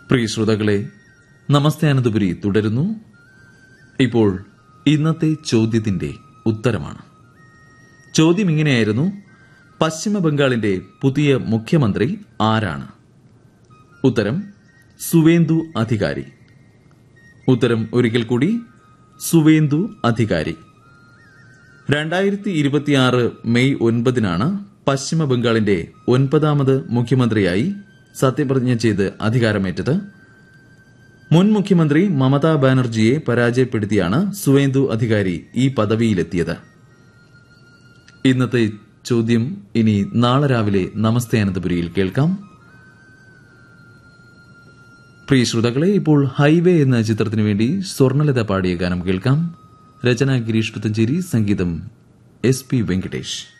പ്രിയ ശ്രോതാക്കളെ നമസ്തേ അനന്തപുരി തുടരുന്നു ഇപ്പോൾ ഇന്നത്തെ ചോദ്യത്തിന്റെ ഉത്തരമാണ് ചോദ്യം ഇങ്ങനെയായിരുന്നു പശ്ചിമ ബംഗാളിന്റെ പുതിയ മുഖ്യമന്ത്രി ആരാണ് ഉത്തരം സുവേന്ദു അധികാരി ഉത്തരം ഒരിക്കൽ കൂടി സുവേന്ദു അധികാരി രണ്ടായിരത്തി ഇരുപത്തിയാറ് മെയ് ഒൻപതിനാണ് പശ്ചിമ ബംഗാളിന്റെ ഒൻപതാമത് മുഖ്യമന്ത്രിയായി സത്യപ്രതിജ്ഞ ചെയ്ത് അധികാരമേറ്റത് മുൻ മുഖ്യമന്ത്രി മമതാ ബാനർജിയെ പരാജയപ്പെടുത്തിയാണ് സുവേന്ദു അധികാരി ഈ പദവിയിലെത്തിയത് ഇന്നത്തെ ചോദ്യം ഇനി നാളെ രാവിലെ നമസ്തേ അനന്തപുരിയിൽ കേൾക്കാം പ്രിയ ശ്രോതാക്കളെ ഇപ്പോൾ ഹൈവേ എന്ന ചിത്രത്തിനു വേണ്ടി സ്വർണലത പാടിയ ഗാനം കേൾക്കാം രചന ഗിരീഷ് പുത്തഞ്ചേരി സംഗീതം എസ് പി വെങ്കടേഷ്